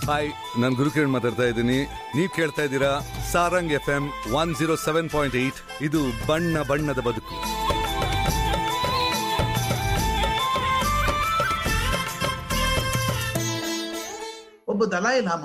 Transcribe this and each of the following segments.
hi ನಾನು ಗುರುಕಿರಣ್ ಮಾತಾಡ್ತಾ ಇದ್ದೀನಿ ನೀವು ಕೇಳ್ತಾ ಇದ್ದೀರಾ Sarang F M one zero seven point eight ಇದು ಬಣ್ಣ ಬಣ್ಣದ ಬದುಕು ಒಬ್ಬ ದಲಾಯಿ ಲಾಮ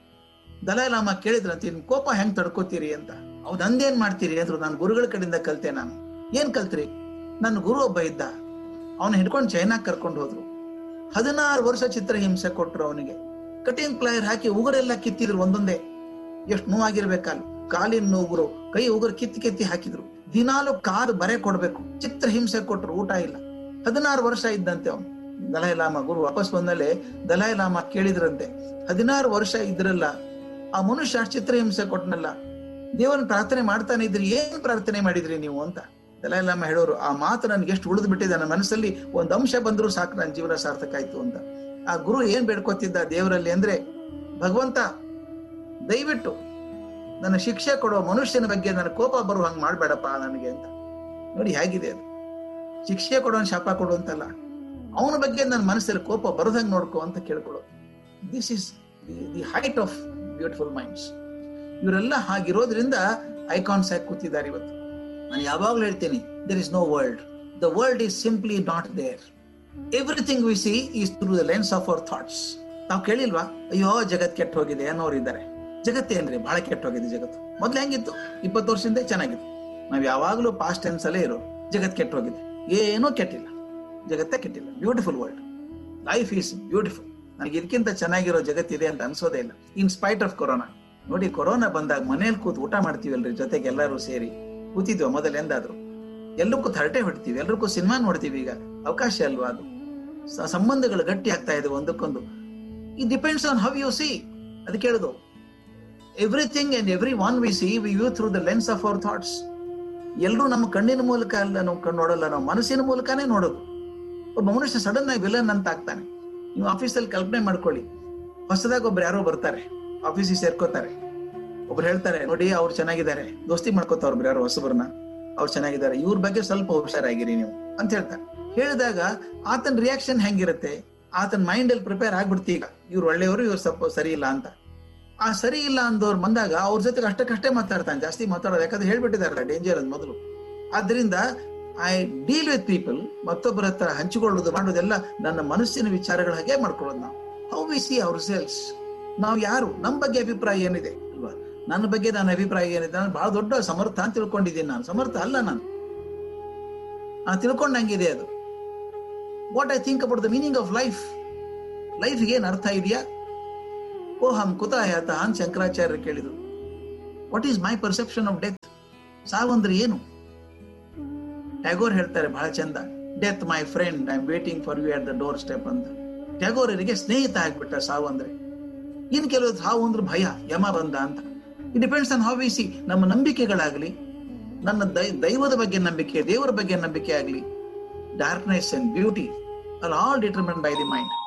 ದಲಾಯಿ ಲಾಮ ಕೇಳಿದ್ರಂತೆ ನಿಮ್ ಕೋಪ ಹೆಂಗ್ ತಡ್ಕೋತೀರಿ ಅಂತ ಹೌದ್ ಅಂದೇನ್ ಮಾಡ್ತೀರಿ ಅಂದ್ರು ನಾನು ಗುರುಗಳ ಕಡೆಯಿಂದ ಕಲ್ತೆ ನಾನು ಏನ್ ಕಲ್ತ್ರಿ ನನ್ನ ಗುರು ಒಬ್ಬ ಇದ್ದ ಅವನ ಹಿಡ್ಕೊಂಡು ಚೈನಾ ಕರ್ಕೊಂಡು ಹೋದ್ರು ಹದಿನಾರು ವರ್ಷ ಚಿತ್ರಹಿಂಸೆ ಕೊಟ್ರು ಅವನಿಗೆ ಕಟಿಂಗ್ ಪ್ಲಾಯರ್ ಹಾಕಿ ಉಗುರೆಲ್ಲ ಕಿತ್ತಿದ್ರು ಒಂದೊಂದೇ ಎಷ್ಟು ನೋವಾಗಿರ್ಬೇಕಲ್ಲ ಕಾಲಿನ ಉಗುರು ಕೈ ಉಗುರು ಕಿತ್ತಿ ಕಿತ್ತಿ ಹಾಕಿದ್ರು ದಿನಾಲು ಕಾದು ಬರೆ ಕೊಡ್ಬೇಕು ಚಿತ್ರಹಿಂಸೆ ಕೊಟ್ರು ಊಟ ಇಲ್ಲ ಹದಿನಾರು ವರ್ಷ ಇದ್ದಂತೆ ಅವನು ದಲಾಯಿ ಲಾಮ ಗುರು ವಾಪಸ್ ಬಂದಲೆ ದಲಾಯಿ ಲಾಮ ಕೇಳಿದ್ರಂತೆ ಹದಿನಾರು ವರ್ಷ ಇದ್ರಲ್ಲ ಆ ಮನುಷ್ಯ ಅಷ್ಟ್ ಚಿತ್ರಹಿಂಸೆ ಕೊಟ್ನಲ್ಲ ದೇವರನ್ನ ಪ್ರಾರ್ಥನೆ ಮಾಡ್ತಾನೆ ಇದ್ರಿ ಏನ್ ಪ್ರಾರ್ಥನೆ ಮಾಡಿದ್ರಿ ನೀವು ಅಂತ ದಲಾಯಿ ಲಾಮ ಹೇಳೋರು ಆ ಮಾತು ನನ್ಗೆ ಎಷ್ಟು ಉಳಿದು ಬಿಟ್ಟಿದೆ ನನ್ನ ಮನಸ್ಸಲ್ಲಿ ಒಂದ್ ಅಂಶ ಬಂದ್ರು ಸಾಕು ನನ್ನ ಜೀವನ ಸಾರ್ಥಕ ಆಯ್ತು ಅಂತ ಆ ಗುರು ಏನ್ ಬೇಡ್ಕೊತಿದ್ದ ದೇವರಲ್ಲಿ ಅಂದ್ರೆ ಭಗವಂತ ದಯವಿಟ್ಟು ನನ್ನ ಶಿಕ್ಷೆ ಕೊಡೋ ಮನುಷ್ಯನ ಬಗ್ಗೆ ನನ್ನ ಕೋಪ ಬರುವ ಹಂಗ್ ಮಾಡ್ಬೇಡಪ್ಪ ನನಗೆ ಅಂತ ನೋಡಿ ಹೇಗಿದೆ ಅದು ಶಿಕ್ಷೆ ಕೊಡೋನ್ ಶಾಪ ಕೊಡು ಅಂತಲ್ಲ ಅವನ ಬಗ್ಗೆ ನನ್ನ ಮನಸ್ಸಲ್ಲಿ ಕೋಪ ಬರದಂಗ್ ನೋಡ್ಕೋ ಅಂತ ಕೇಳ್ಕೊಳ್ಳೋ this is the height of beautiful minds ಇವರೆಲ್ಲ ಹಾಗಿರೋದ್ರಿಂದ ಐಕಾನ್ಸ್ ಆಗಿ ಕೂತಿದ್ದಾರೆ ಇವತ್ತು ನಾನು ಯಾವಾಗ್ಲೂ ಹೇಳ್ತೀನಿ there is no world the world is simply not there everything we see is through the lens of our thoughts ನಾವು ಕೇಳಿಲ್ವಾ ಅಯ್ಯೋ ಜಗತ್ ಕೆಟ್ಟ ಹೋಗಿದೆ ಅನ್ನೋರು ಇದ್ದಾರೆ ಜಗತ್ತೇನ್ರಿ ಬಹಳ ಕೆಟ್ಟ ಹೋಗಿದೆ ಜಗತ್ತು ಮೊದ್ಲು ಹೆಂಗಿತ್ತು ಇಪ್ಪತ್ತು ವರ್ಷದಿಂದ ಚೆನ್ನಾಗಿತ್ತು ನಾವ್ ಯಾವಾಗ್ಲೂ ಪಾಸ್ಟ್ ಟೆನ್ಸ್ ಅಲ್ಲೇ ಇರೋ ಜಗತ್ ಕೆಟ್ಟ ಹೋಗಿದೆ ಏನೂ ಕೆಟ್ಟಿಲ್ಲ ಜಗತ್ತೇ ಕೆಟ್ಟಿಲ್ಲ beautiful world life is beautiful ನನಗೆ ಇದಕ್ಕಿಂತ ಚೆನ್ನಾಗಿರೋ ಜಗತ್ತಿದೆ ಅಂತ ಅನ್ಸೋದೇ ಇಲ್ಲ ಇನ್ ಸ್ಪೈಟ್ ಆಫ್ ಕೊರೋನಾ ನೋಡಿ ಕೊರೋನಾ ಬಂದಾಗ ಮನೇಲಿ ಕೂತ್ ಊಟ ಮಾಡ್ತೀವಲ್ರಿ ಜೊತೆಗೆ ಎಲ್ಲರೂ ಸೇರಿ ಕೂತಿದ್ವ ಮೊದಲು ಎಂದಾದ್ರು ಎಲ್ಲರೂ ಕೂತ್ ಹರಟೆ ಹೊಡ್ತೀವಿ ಎಲ್ಲರಿಗೂ ಸಿನಿಮಾ ನೋಡ್ತೀವಿ ಈಗ ಅವಕಾಶ ಅಲ್ವಾ ಅದು ಸ- ಸಂಬಂಧಗಳು ಗಟ್ಟಿ ಆಗ್ತಾ ಇದೆ ಒಂದಕ್ಕೊಂದು it depends on how you see ಅದಕ್ಕೆ ಹೇಳುದು everything and every one we see view through the lens of our thoughts ಎಲ್ಲರೂ ನಮ್ಮ ಕಣ್ಣಿನ ಮೂಲಕ ಅಲ್ಲ ನಾವು ಕಣ್ಣು ನೋಡಲ್ಲ ನಾವು ಮನಸ್ಸಿನ ಮೂಲಕನೇ ನೋಡೋದು ಒಬ್ಬ ಮನುಷ್ಯ ಸಡನ್ ಆಗಿ ವಿಲನ್ ಅಂತ ಆಗ್ತಾನೆ ನೀವು ಆಫೀಸಲ್ಲಿ ಕಲ್ಪನೆ ಮಾಡ್ಕೊಳ್ಳಿ ಹೊಸದಾಗಿ ಒಬ್ರು ಯಾರೋ ಬರ್ತಾರೆ ಆಫೀಸಿಗೆ ಸೇರ್ಕೋತಾರೆ ಒಬ್ರು ಹೇಳ್ತಾರೆ ನೋಡಿ ಅವ್ರು ಚೆನ್ನಾಗಿದ್ದಾರೆ ದೋಸ್ತಿ ಮಾಡ್ಕೋತಾರ ಒಬ್ರು ಯಾರೋ ಹೊಸಬ್ರನ್ನ ಅವ್ರು ಚೆನ್ನಾಗಿದ್ದಾರೆ ಇವ್ರ ಬಗ್ಗೆ ಸ್ವಲ್ಪ ಹುಷಾರಾಗಿರಿ ನೀವು ಅಂತ ಹೇಳ್ತಾರೆ ಹೇಳಿದಾಗ ಆತನ ರಿಯಾಕ್ಷನ್ ಹೆಂಗಿರುತ್ತೆ ಆತನ ಮೈಂಡ್ ಅಲ್ಲಿ ಪ್ರಿಪೇರ್ ಆಗ್ಬಿಡ್ತಿ ಈಗ ಇವ್ರು ಒಳ್ಳೆಯವರು ಇವ್ರು ಸ್ವಲ್ಪ ಸರಿ ಇಲ್ಲ ಅಂತ ಆ ಸರಿ ಇಲ್ಲ ಅಂದವ್ರು ಬಂದಾಗ ಅವ್ರ ಜೊತೆಗೆ ಅಷ್ಟಕ್ಕಷ್ಟೇ ಮಾತಾಡ್ತಾನೆ ಜಾಸ್ತಿ ಮಾತಾಡೋದು ಯಾಕಂದ್ರೆ ಹೇಳ್ಬಿಟ್ಟಿದಾರಲ್ಲ ಡೇಂಜರ್ ಅದು ಮೊದಲು ಆದ್ರಿಂದ ಐ ಡೀಲ್ ವಿತ್ ಪೀಪಲ್ ಮತ್ತೊಬ್ಬರ ಹತ್ರ ಹಂಚಿಕೊಳ್ಳೋದು ಮಾಡೋದೆಲ್ಲ ನನ್ನ ಮನಸ್ಸಿನ ವಿಚಾರಗಳ ಹಾಗೆ ಮಾಡ್ಕೊಳ್ಳೋದು ನಾವು how we see ourselves ನಾವು ಯಾರು ನಮ್ಮ ಬಗ್ಗೆ ಅಭಿಪ್ರಾಯ ಏನಿದೆ ಅಲ್ವಾ ನನ್ನ ಬಗ್ಗೆ ನನ್ನ ಅಭಿಪ್ರಾಯ ಏನಿದೆ ನಾನು ಬಹಳ ದೊಡ್ಡ ಸಮರ್ಥ ಅಂತ ತಿಳ್ಕೊಂಡಿದ್ದೀನಿ ನಾನು ಸಮರ್ಥ ಅಲ್ಲ ನಾನು ನಾನು ತಿಳ್ಕೊಂಡಂಗಿದೆ ಅದು what I think about the meaning of life ಲೈಫ್ಗೆ ಏನ್ ಅರ್ಥ ಇದೆಯಾ ಓ ಹಮ್ ಕುತ ಹ್ಯಾತ ಅಂತ ಶಂಕರಾಚಾರ್ಯ ಕೇಳಿದ್ರು what is my perception of death ಸಾವಂದ್ರೆ ಏನು ಟ್ಯಾಗೋರ್ ಹೇಳ್ತಾರೆ ಬಹಳ ಚಂದ death my friend I am waiting for you at the doorstep ಅಂತ ಟ್ಯಾಗೋರರಿಗೆ ಸ್ನೇಹಿತ ಆಗ್ಬಿಟ್ಟ ಸಾವು ಅಂದ್ರೆ ಇನ್ ಕೆಲವು ಸಾವು ಅಂದ್ರೆ ಭಯ ಯಮ ಬಂದ ಅಂತ it depends on how we see ನಮ್ಮ ನಂಬಿಕೆಗಳಾಗ್ಲಿ ನನ್ನ ದೈ- ದೈವದ ಬಗ್ಗೆ ನಂಬಿಕೆ ದೇವರ ಬಗ್ಗೆ ನಂಬಿಕೆ ಆಗ್ಲಿ darkness and beauty are all determine by the mind